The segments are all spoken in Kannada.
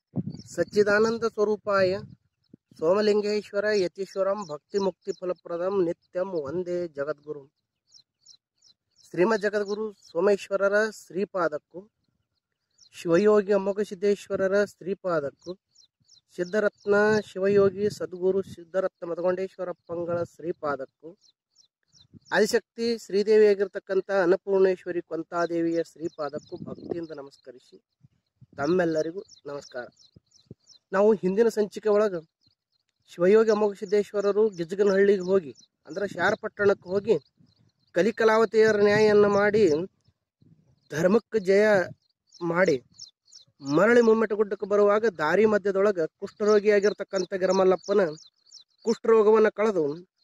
ಸಚ್ಚಿದಾನಂದ ಸ್ವರೂಪಾಯ ಸೋಮಲಿಂಗೇಶ್ವರ ಯತೀಶ್ವರಂ ಭಕ್ತಿ ಮುಕ್ತಿ ಫಲಪ್ರದಂ ನಿತ್ಯಂ ಒಂದೇ ಜಗದ್ಗುರು ಶ್ರೀಮದ್ ಜಗದ್ಗುರು ಸೋಮೇಶ್ವರರ ಶ್ರೀಪಾದಕ್ಕೂ ಶಿವಯೋಗಿ ಅಮೋಘ ಸಿದ್ದೇಶ್ವರರ ಶ್ರೀಪಾದಕ್ಕೂ ಸಿದ್ಧರತ್ನ ಶಿವಯೋಗಿ ಸದ್ಗುರು ಸಿದ್ಧರತ್ನ ಮದಗೊಂಡೇಶ್ವರಪ್ಪಂಗಳ ಶ್ರೀಪಾದಕ್ಕೂ ಆದಿಶಕ್ತಿ ಶ್ರೀದೇವಿಯಾಗಿರ್ತಕ್ಕಂಥ ಅನ್ನಪೂರ್ಣೇಶ್ವರಿ ಕೊಂತಾದೇವಿಯ ಶ್ರೀಪಾದಕ್ಕೂ ಭಕ್ತಿಯಿಂದ ನಮಸ್ಕರಿಸಿ ತಮ್ಮೆಲ್ಲರಿಗೂ ನಮಸ್ಕಾರ ನಾವು ಹಿಂದಿನ ಸಂಚಿಕೆ ಒಳಗೆ ಶಿವಯೋಗಿ ಅಮೋಘ ಸಿದ್ದೇಶ್ವರರು ಗಿಜ್ಗನಹಳ್ಳಿಗೆ ಹೋಗಿ ಅಂದ್ರೆ ಶಾರಪಟ್ಟಣಕ್ಕೆ ಹೋಗಿ ಕಲಿಕಲಾವತಿಯರ ನ್ಯಾಯವನ್ನು ಮಾಡಿ ಧರ್ಮಕ್ಕೆ ಜಯ ಮಾಡಿ ಮರಳಿ ಮುಮ್ಮೆಟಗುಡ್ಡಕ್ಕೆ ಬರುವಾಗ ದಾರಿ ಮಧ್ಯದೊಳಗೆ ಕುಷ್ಠರೋಗಿಯಾಗಿರ್ತಕ್ಕಂಥ ಗಿರಮಲ್ಲಪ್ಪನ ಕುಷ್ಠರೋಗವನ್ನು ಕಳೆದು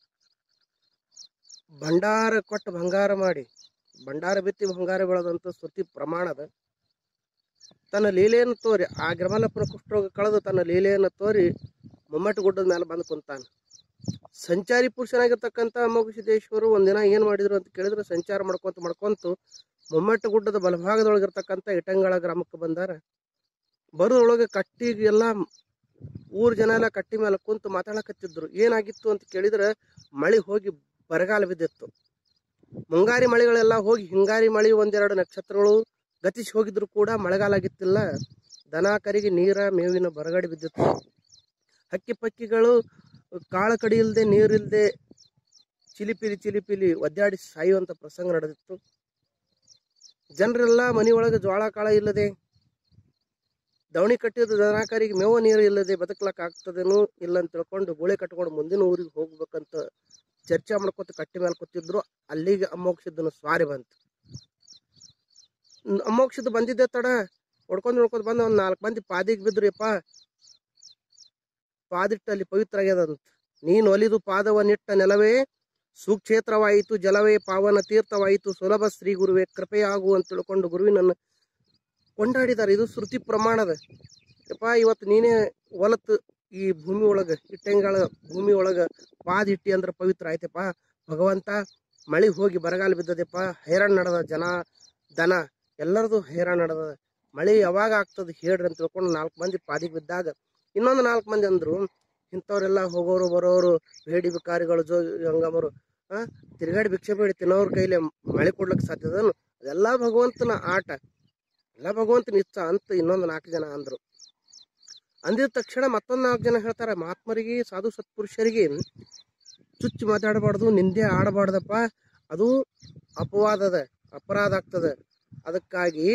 ಭಂಡಾರ ಕೊಟ್ಟು ಬಂಗಾರ ಮಾಡಿ ಭಂಡಾರ ಬಿತ್ತಿ ಬಂಗಾರ ಬೆಳೆದಂತ ಸ್ತುತಿ ಪ್ರಮಾಣದ ತನ್ನ ಲೀಲೆಯನ್ನು ತೋರಿ ಆ ಗಿರಮಲ್ಲಪ್ಪನ ಕುಷ್ಠರೋಗ ಕಳೆದು ತನ್ನ ಲೀಲೆಯನ್ನು ತೋರಿ ಮುಮ್ಮಟ್ಟು ಗುಡ್ಡದ ಮೇಲೆ ಬಂದು ಕುಂತಾನೆ ಸಂಚಾರಿ ಪುರುಷನಾಗಿರ್ತಕ್ಕಂಥ ಅಮೋಘ ಸಿದ್ದೇಶ್ವರು ಒಂದಿನ ಏನ್ ಮಾಡಿದ್ರು ಅಂತ ಕೇಳಿದ್ರೆ ಸಂಚಾರ ಮಾಡ್ಕೊಂತ ಮಾಡ್ಕೊಂತು ಮುಮ್ಮಟ್ಟು ಗುಡ್ಡದ ಬಲಭಾಗದೊಳಗಿರ್ತಕ್ಕಂಥ ಇಟಂಗಳ ಗ್ರಾಮಕ್ಕೆ ಬಂದಾರ ಬರೋದೊಳಗೆ ಕಟ್ಟಿಗೆ ಎಲ್ಲ ಊರ್ ಜನ ಎಲ್ಲ ಕಟ್ಟಿ ಮೇಲೆ ಕುಂತು ಮಾತಾಡಕತ್ತಿದ್ರು ಏನಾಗಿತ್ತು ಅಂತ ಕೇಳಿದ್ರೆ ಮಳಿ ಹೋಗಿ ಬರಗಾಲ ಬಿದ್ದಿತ್ತು ಮುಂಗಾರಿ ಮಳೆಗಳೆಲ್ಲ ಹೋಗಿ ಹಿಂಗಾರಿ ಮಳಿ ಒಂದೆರಡು ನಕ್ಷತ್ರಗಳು ಗತಿಸಿ ಹೋಗಿದ್ರು ಕೂಡ ಮಳೆಗಾಲ ಆಗಿತ್ತಿಲ್ಲ ದನ ಕರಿಗೆ ನೀರ ಮೇವಿನ ಬರಗಡೆ ಬಿದ್ದಿತ್ತು ಹಕ್ಕಿ ಪಕ್ಕಿಗಳು ಕಾಳ ಕಡಿ ಇಲ್ಲದೆ ನೀರಿಲ್ಲದೆ ಚಿಲಿಪಿಲಿ ಚಿಲಿಪಿಲಿ ಒದ್ದಾಡಿ ಸಾಯುವಂತ ಪ್ರಸಂಗ ನಡೆದಿತ್ತು ಜನರೆಲ್ಲ ಮನೆಯೊಳಗೆ ಜೋಳ ಕಾಳ ಇಲ್ಲದೆ ದವಣಿ ಕಟ್ಟಿದ ದನಕಾರಿಗೆ ಮೇವು ನೀರು ಇಲ್ಲದೆ ಬದುಕಲಕ್ ಆಗ್ತದೇನೋ ಇಲ್ಲ ಅಂತ ತಿಳ್ಕೊಂಡು ಗೋಳೆ ಕಟ್ಕೊಂಡು ಮುಂದಿನ ಊರಿಗೆ ಹೋಗ್ಬೇಕಂತ ಚರ್ಚೆ ಮಾಡ್ಕೊತ ಕಟ್ಟಿ ಮೇಲೆ ಕೂತಿದ್ರು ಅಲ್ಲಿಗೆ ಅಮೋಕ್ಷದನ ಸ್ವಾರಿ ಬಂತು ನ್- ಅಮೋಕ್ಷದ ಬಂದಿದ್ದೆ ತಡ ಹೊಡ್ಕೊಂಡ್ ಹೊಡ್ಕೊಂಡ್ ಬಂದ ಒಂದ್ ನಾಲ್ಕು ಮಂದಿ ಪಾದಿಗೆ ಬಿದ್ರಿಪ್ಪ ಪಾದಿಟ್ಟ ಅಲ್ಲಿ ಪವಿತ್ರ ಆಗ್ಯದಂತ ನೀನು ಒಲಿದು ಪಾದವನ್ನಿಟ್ಟ ನೆಲವೇ ಸುಕ್ಷೇತ್ರವಾಯಿತು ಜಲವೇ ಪಾವನ ತೀರ್ಥವಾಯಿತು ಸುಲಭ ಶ್ರೀ ಗುರುವೇ ಕೃಪೆಯಾಗು ಅಂತ ತಿಳ್ಕೊಂಡು ಗುರುವಿನನ್ನ ಕೊಂಡಾಡಿದಾರೆ ಇದು ಶ್ರುತಿ ಪ್ರಮಾಣದ ಯಪ್ಪ ಇವತ್ತು ನೀನೇ ಹೊಲತ್ತು ಈ ಭೂಮಿ ಒಳಗ ಇಟ್ಟಂಗಳ ಭೂಮಿ ಒಳಗ ಪಾದ ಇಟ್ಟಿ ಅಂದ್ರ ಪವಿತ್ರ ಆಯ್ತಪ್ಪ ಭಗವಂತ ಮಳಿ ಹೋಗಿ ಬರಗಾಲ ಬಿದ್ದದಪ್ಪ ಹೈರಾಣ ನಡೆದ ಜನ ದನ ಎಲ್ಲರದು ಹೈರಾಣ ನಡೆದ ಮಳಿ ಯಾವಾಗ ಆಗ್ತದ ಹೇಳ್ರಿ ಅಂತ ತಿಳ್ಕೊಂಡು ನಾಲ್ಕು ಮಂದಿ ಪಾದಿಗೆ ಬಿದ್ದಾಗ ಇನ್ನೊಂದು ನಾಲ್ಕು ಮಂದಿ ಅಂದ್ರು ಇಂಥವ್ರೆಲ್ಲ ಹೋಗೋರು ಬರೋರು ಬೇಡಿ ಬಿಕಾರಿಗಳು ಜೋ ಹಂಗಮರು ಆ ತಿರುಗಾಡಿ ಭಿಕ್ಷೆ ಬೇಡಿ ತಿನ್ನೋರ್ ಕೈಲಿ ಮಳೆ ಕೊಡ್ಲಿಕ್ಕೆ ಸಾಧ್ಯದನು ಅದೆಲ್ಲ ಭಗವಂತನ ಆಟ ಎಲ್ಲ ಭಗವಂತನ ಇಚ್ಛ ಅಂತ ಇನ್ನೊಂದು ನಾಲ್ಕು ಜನ ಅಂದ್ರು ಅಂದಿದ ತಕ್ಷಣ ಮತ್ತೊಂದು ನಾಲ್ಕು ಜನ ಹೇಳ್ತಾರೆ ಮಹಾತ್ಮರಿಗೆ ಸಾಧು ಸತ್ಪುರುಷರಿಗೆ ಚುಚ್ಚು ಮಾತಾಡಬಾರ್ದು ನಿಂದೆ ಆಡಬಾರ್ದಪ್ಪ ಅದು ಅಪವಾದದ ಅಪರಾಧ ಆಗ್ತದೆ ಅದಕ್ಕಾಗಿ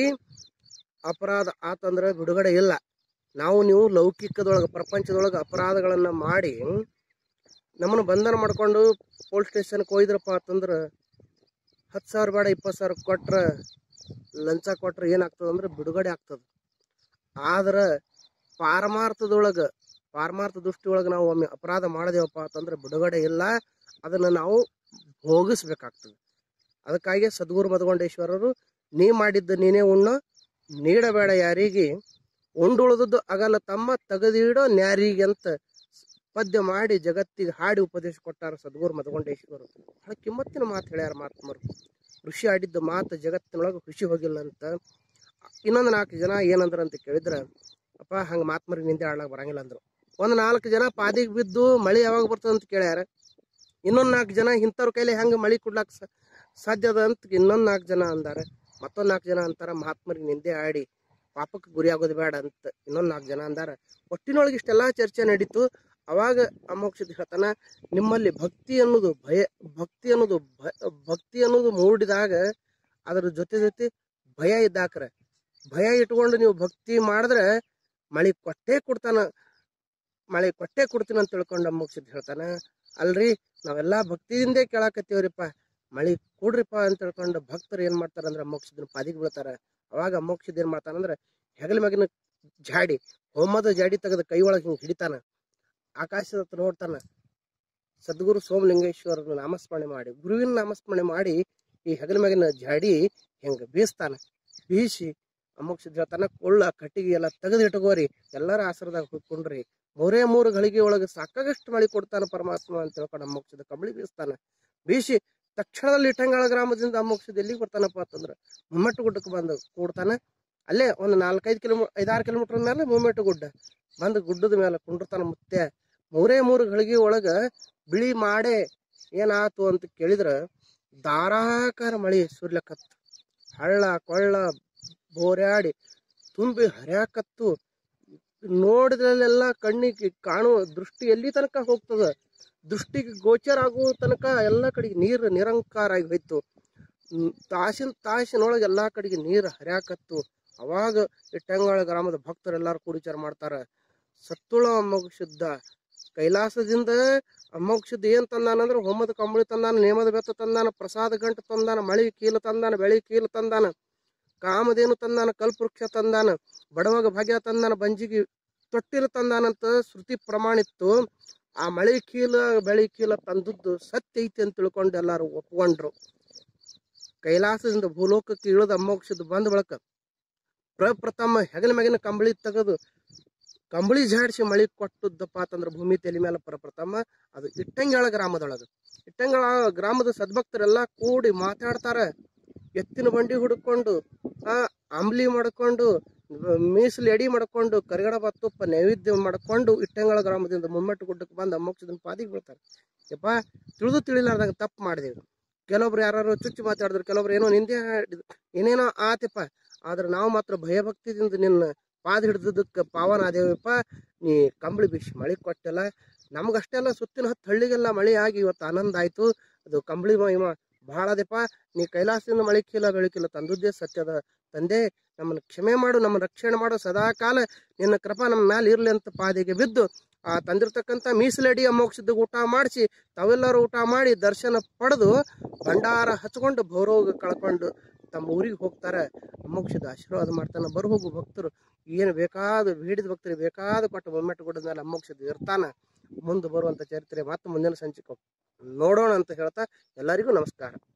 ಅಪರಾಧ ಆತಂದ್ರೆ ಬಿಡುಗಡೆ ಇಲ್ಲ ನಾವು ನೀವು ಲೌಕಿಕದೊಳಗೆ ಪ್ರಪಂಚದೊಳಗೆ ಅಪರಾಧಗಳನ್ನ ಮಾಡಿ ನಮ್ಮನ್ನು ಬಂಧನ ಮಾಡ್ಕೊಂಡು ಪೊಲೀಸ್ ಸ್ಟೇಷನ್ಗೆ ಹೋಯ್ದ್ರಪ್ಪ ಅಂತಂದ್ರೆ ಹತ್ತು ಸಾವಿರ ಬೇಡ ಇಪ್ಪತ್ತು ಸಾವಿರ ಕೊಟ್ರೆ ಲಂಚ ಕೊಟ್ರೆ ಏನಾಗ್ತದೆ ಅಂದ್ರೆ ಬಿಡುಗಡೆ ಆಗ್ತದೆ ಆದ್ರೆ ಪಾರಮಾರ್ಥದೊಳಗೆ ಪಾರಮಾರ್ಥ ದೃಷ್ಟಿಯೊಳಗೆ ನಾವು ಒಮ್ಮೆ ಅಪರಾಧ ಮಾಡಿದೆವಪ್ಪ ಅಂತಂದ್ರೆ ಬಿಡುಗಡೆ ಇಲ್ಲ ಅದನ್ನ ನಾವು ಭೋಗಿಸ್ಬೇಕಾಗ್ತದೆ ಅದಕ್ಕಾಗಿ ಸದ್ಗುರು ಮದಗೊಂಡೇಶ್ವರರು ನೀ ಮಾಡಿದ್ದು ನೀನೇ ಉಣ್ಣೋ ನೀಡಬೇಡ ಯಾರಿಗೆ ಉಂಡುಳಿದದ್ದು ಅಗಲ ತಮ್ಮ ತೆಗೆದಿಡೋ ನ್ಯಾರಿಗೆ ಅಂತ ಪದ್ಯ ಮಾಡಿ ಜಗತ್ತಿಗೆ ಹಾಡಿ ಉಪದೇಶ ಕೊಟ್ಟಾರ ಸದ್ಗುರು ಮದಗೊಂಡೇಶ್ವರರು ಬಹಳ ಕಿಮ್ಮತ್ತಿನ ಮಾತು ಹೇಳ್ಯಾರ ಮಹಾತ್ಮರು ಋಷಿ ಆಡಿದ್ದ ಮಾತು ಜಗತ್ತಿನೊಳಗೆ ಖುಷಿ ಹೋಗಿಲ್ಲ ಅಂತ ಇನ್ನೊಂದು ನಾಲ್ಕು ಜನ ಏನಂದ್ರ ಅಂತ ಕೇಳಿದ್ರ ಅಪ್ಪ ಹಂಗ ಮಾತ್ಮರಿಗೆ ನಿಂದೆ ಆಡ್ಲಾಕ ಬರಂಗಿಲ್ಲ ಅಂದ್ರು ಒಂದ್ ನಾಲ್ಕು ಜನ ಪಾದಿಗೆ ಬಿದ್ದು ಮಳಿ ಯಾವಾಗ ಬರ್ತದ ಅಂತ ಕೇಳ್ಯಾರ ಇನ್ನೊಂದ್ ನಾಲ್ಕು ಜನ ಇಂಥವ್ರ ಕೈಲಿ ಹೆಂಗ ಮಳಿ ಕೊಡ್ಲಾಕ ಸ- ಸಾಧ್ಯ ಅದ ಅಂತ ಇನ್ನೊಂದ್ ನಾಲ್ಕು ಜನ ಅಂದಾರ ಮತ್ತೊಂದ್ ನಾಲ್ಕು ಜನ ಅಂತಾರ ಮಹಾತ್ಮರಿಗೆ ನಿಂದೆ ಆಡಿ ಪಾಪಕ್ಕೆ ಗುರಿ ಆಗೋದು ಬೇಡ ಅಂತ ಇನ್ನೊಂದ್ ನಾಲ್ಕು ಜನ ಅಂದಾರ ಒಟ್ಟಿನೊಳಗೆ ಇಷ್ಟೆಲ್ಲಾ ಚರ್ಚೆ ನಡೀತು ಅವಾಗ ಅಮೋಕ್ಷದ ಹೇಳ್ತಾನ ನಿಮ್ಮಲ್ಲಿ ಭಕ್ತಿ ಅನ್ನೋದು ಭಯ ಭಕ್ತಿ ಅನ್ನೋದು ಭ- ಭಕ್ತಿ ಅನ್ನೋದು ಮೂಡಿದಾಗ ಅದ್ರ ಜೊತೆ ಜೊತೆ ಭಯ ಇದ್ದಾಕ್ರ ಭಯ ಇಟ್ಕೊಂಡು ನೀವು ಭಕ್ತಿ ಮಾಡಿದ್ರೆ ಮಳಿ ಕೊಟ್ಟೇ ಕೊಡ್ತಾನ ಮಳೆ ಕೊಟ್ಟೆ ಕೊಡ್ತೀನಿ ಅಂತ ತಿಳ್ಕೊಂಡು ಅಮ್ಮೋಕ್ಷದ ಹೇಳ್ತಾನ ಅಲ್ರಿ ನಾವೆಲ್ಲಾ ಭಕ್ತಿಯಿಂದೇ ಕೇಳಾಕತ್ತೀವ್ರಿಪ್ಪ ಮಳಿ ಕೊಡ್ರಿಪ್ಪ ಅಂತ ತಿಳ್ಕೊಂಡು ಭಕ್ತರು ಏನ್ ಮಾಡ್ತಾರ ಅಂದ್ರೆ ಮೋಕ್ಷದ ಪಾದಿಗೆ ಬೀಳ್ತಾರ ಅವಾಗ ಮೋಕ್ಷದ ಏನ್ ಮಾಡ್ತಾನಂದ್ರ ಹೆಗಲ ಮ್ಯಾಗಿನ ಜಾಡಿ ಹೋಮದ ಜಾಡಿ ತೆಗೆದು ಕೈ ಒಳಗೆ ಹಿಂಗ್ ಹಿಡಿತಾನ ಆಕಾಶದ ಹತ್ರ ನೋಡ್ತಾನ ಸದ್ಗುರು ಸೋಮಲಿಂಗೇಶ್ವರನ ನಾಮಸ್ಮರಣೆ ಮಾಡಿ ಗುರುವಿನ ನಾಮಸ್ಮರಣೆ ಮಾಡಿ ಈ ಹೆಗಲ ಮ್ಯಾಗಿನ ಜಾಡಿ ಹಿಂಗ ಬೀಸ್ತಾನ ಬೀಸಿ ಅಮೋಕ್ಷದ ಹೇಳ್ತಾನ ಕೊಳ್ಳ ಕಟ್ಟಿಗೆ ಎಲ್ಲ ತೆಗೆದು ಇಟ್ಕೋರಿ ಎಲ್ಲರ ಆಸರದಾಗ ಹುಡ್ಕೊಂಡ್ರಿ ಮೂರೇ ಮೂರು ಗಳಿಗೆ ಒಳಗೆ ಸಾಕಾಗಷ್ಟು ಮಳಿ ಕೊಡ್ತಾನ ಪರಮಾತ್ಮ ಅಂತ ತಿಳ್ಕೊಂಡು ಅಮೋಕ್ಷದ ಕಬಳಿ ಬೀಸ್ತಾನ ಬೀಸಿ ತಕ್ಷಣದಲ್ಲಿ ಇಟ್ಟಂಗಾಳ ಗ್ರಾಮದಿಂದ ಅಮೋಕ್ಷದ ಎಲ್ಲಿಗೆ ಬರ್ತಾನಪ್ಪ ಅಂತಂದ್ರ ಮುಮ್ಮಟ್ಟು ಗುಡ್ಡಕ್ಕೆ ಬಂದು ಕೂಡ್ತಾನ ಅಲ್ಲೇ ಒಂದು ನಾಲ್ಕೈದು ಕಿಲೋಮೀ ಐದಾರು ಕಿಲೋಮೀಟರ್ ಮೇಲೆ ಮೂಮೆಂಟ್ ಗುಡ್ಡ ಬಂದು ಗುಡ್ಡದ ಮೇಲೆ ಕುಂಡ್ರತಾನ ಮುತ್ತೆ ಮೂರೇ ಮೂರು ಗಳಿಗೆ ಒಳಗ ಬಿಳಿ ಮಾಡೆ ಏನಾತು ಅಂತ ಕೇಳಿದ್ರ ಧಾರಾಕಾರ ಮಳಿ ಸುರ್ಲಕತ್ತು ಹಳ್ಳ ಕೊಳ್ಳ ಬೋರ್ಯಾಡಿ ತುಂಬಿ ಹರ್ಯಾಕತ್ತು ನೋಡಿದ್ರಲ್ಲೆಲ್ಲ ಕಣ್ಣಿಗೆ ಕಾಣುವ ದೃಷ್ಟಿ ಎಲ್ಲಿ ತನಕ ಹೋಗ್ತದ ದೃಷ್ಟಿಗೆ ಗೋಚರ ಆಗುವ ತನಕ ಎಲ್ಲ ಕಡೆಗೆ ನೀರು ನಿರಂಕಾರ ಆಗಿ ಹೋಯ್ತು ಹ್ಮ್, ತಾಸಿನ ತಾಸಿನೊಳಗೆ ಎಲ್ಲಾ ಕಡೆಗೆ ನೀರು ಹರ್ಯಾಕತ್ತು ಅವಾಗ ಇಟ್ಟಂಗಾಳ ಗ್ರಾಮದ ಭಕ್ತರೆಲ್ಲರೂ ಕೂಡಿ ವಿಚಾರ ಮಾಡ್ತಾರ ಸತ್ತುಳ ಅಮ್ಮಗ ಶುದ್ಧ ಕೈಲಾಸದಿಂದ ಅಮ್ಮಗ ಶುದ್ಧ ಏನ್ ತಂದಾನಂದ್ರ ಹೊಮ್ಮದ ಕಂಬಳಿ ತಂದಾನ ನೇಮದ ಬೆತ್ತ ತಂದಾನ ಪ್ರಸಾದ ಗಂಟು ತಂದಾನ ಮಳಿ ಕೀಲು ತಂದಾನ ಬೆಳಿ ಕೀಲು ತಂದಾನ ಕಾಮಧೇನು ತಂದಾನ ಕಲ್ಪವೃಕ್ಷ ತಂದಾನ ಬಡವಾಗ ಭಾಗ್ಯ ತಂದಾನ ಬಂಜಿಗೆ ತೊಟ್ಟಿಲು ತಂದಾನಂತ ಶ್ರುತಿ ಪ್ರಮಾಣಿತ್ತು ಆ ಮಳೆ ಕೀಲ ಬೆಳಿ ಕೀಲ ತಂದದ್ದು ಸತ್ಯ ಐತಿ ಅಂತ ತಿಳ್ಕೊಂಡು ಎಲ್ಲಾರು ಒಪ್ಕೊಂಡ್ರು ಕೈಲಾಸದಿಂದ ಭೂಲೋಕಕ್ಕೆ ಇಳಿದ ಅಮೋಕ್ಷದ ಬಂದ ಬಳಕ ಪ್ರಪ್ರಥಮ ಹೆಗಲ ಮ್ಯಾಗಿನ ಕಂಬಳಿ ತೆಗೆದು ಕಂಬಳಿ ಜಾಡಿಸಿ ಮಳಿ ಕೊಟ್ಟದ್ದಪ್ಪ ಅಂತಂದ್ರ ಭೂಮಿ ತಲೆ ಮೇಲೆ ಪ್ರಪ್ರಥಮ ಅದು ಇಟ್ಟಂಗಾಳ ಗ್ರಾಮದೊಳಗ ಇಟ್ಟಂಗಾಳ ಗ್ರಾಮದ ಸದ್ಭಕ್ತರೆಲ್ಲ ಕೂಡಿ ಮಾತಾಡ್ತಾರ ಎತ್ತಿನ ಬಂಡಿ ಹುಡ್ಕೊಂಡು ಆ ಅಂಬ್ಲಿ ಮಾಡ್ಕೊಂಡು ಮೀಸಲು ಎಡಿ ಮಾಡ್ಕೊಂಡು ಕರಿಗಡ ತುಪ್ಪ ನೈವೇದ್ಯ ಮಾಡ್ಕೊಂಡು ಇಟ್ಟಂಗಳ ಗ್ರಾಮದಿಂದ ಮುಮ್ಮೆಟ್ಟು ಗುಡ್ಡಕ್ಕೆ ಬಂದು ಅಮ್ಮೋಕ್ಷದ ಪಾದಿಗೆ ಬೀಳ್ತಾರೆ ಯಪ್ಪ ತಿಳಿದು ತಿಳಿಲಾರ್ದಂಗ ತಪ್ಪು ಮಾಡಿದೆವು ಕೆಲವೊಬ್ರು ಯಾರು ಚುಚ್ಚು ಮಾತಾಡಿದ್ರು ಕೆಲವೊಬ್ರು ಏನೋ ನಿಂದೆ ಹಿಡಿದ್ರು. ಏನೇನೋ ಆತಪ್ಪ ಆದ್ರೆ ನಾವು ಮಾತ್ರ ಭಯಭಕ್ತಿದಿಂದ ನಿನ್ನ ಪಾದ ಹಿಡಿದದಕ್ಕೆ ಪಾವನ ಆದೇವಪ್ಪ ನೀ ಕಂಬಳಿ ಬಿಸಿ ಮಳೆ ಕೊಟ್ಟೆಲ್ಲ ನಮಗಷ್ಟೆಲ್ಲ ಸುತ್ತಿನ ಹತ್ತು ಹಳ್ಳಿಗೆಲ್ಲ ಮಳೆ ಆಗಿ ಇವತ್ತು ಆನಂದ ಆಯ್ತು ಅದು ಕಂಬಳಿ ಮಹಿಮ ಬಹಳ ಅದಪ್ಪ ನೀ ಕೈಲಾಸದಿಂದ ಮಳೆ ಕೀಲ ಬೆಳಕಿಲ್ಲ ತಂದದ್ದೇ ಸತ್ಯದ ತಂದೆ ನಮ್ಮನ್ನು ಕ್ಷಮೆ ಮಾಡು ನಮ್ಮ ರಕ್ಷಣೆ ಮಾಡು ಸದಾ ಕಾಲ ನಿನ್ನ ಕೃಪಾ ನಮ್ಮ ಮ್ಯಾಲೆ ಇರ್ಲಿ ಅಂತ ಪಾದಿಗೆ ಬಿದ್ದು ಆ ತಂದಿರ್ತಕ್ಕಂಥ ಮೀಸಲಡಿ ಮೋಕ್ಷದ ಊಟ ಮಾಡಿಸಿ ತಾವೆಲ್ಲರೂ ಊಟ ಮಾಡಿ ದರ್ಶನ ಪಡೆದು ಭಂಡಾರ ಹಚ್ಕೊಂಡು ಭೌರೋಗ ಕಳ್ಕೊಂಡು ತಮ್ಮ ಊರಿಗೆ ಹೋಗ್ತಾರೆ ಮೋಕ್ಷದ ಆಶೀರ್ವಾದ ಮಾಡ್ತಾನೆ ಬರು ಹೋಗು ಭಕ್ತರು ಏನು ಬೇಕಾದ ಬೇಡಿದ ಭಕ್ತರಿಗೆ ಬೇಕಾದ ಕೊಟ್ಟು ಬೊಮ್ಮೆಟ್ಟು ಗುಡ್ಡದ ಮೇಲೆ ಅಮ್ಮೋಕ್ಷದ ಇರ್ತಾನ ಮುಂದೆ ಬರುವಂತ ಚರಿತ್ರೆ ಮತ್ತೆ ಮುಂದಿನ ಸಂಚಿಕೆ ನೋಡೋಣ ಅಂತ ಹೇಳ್ತಾ ಎಲ್ಲರಿಗೂ ನಮಸ್ಕಾರ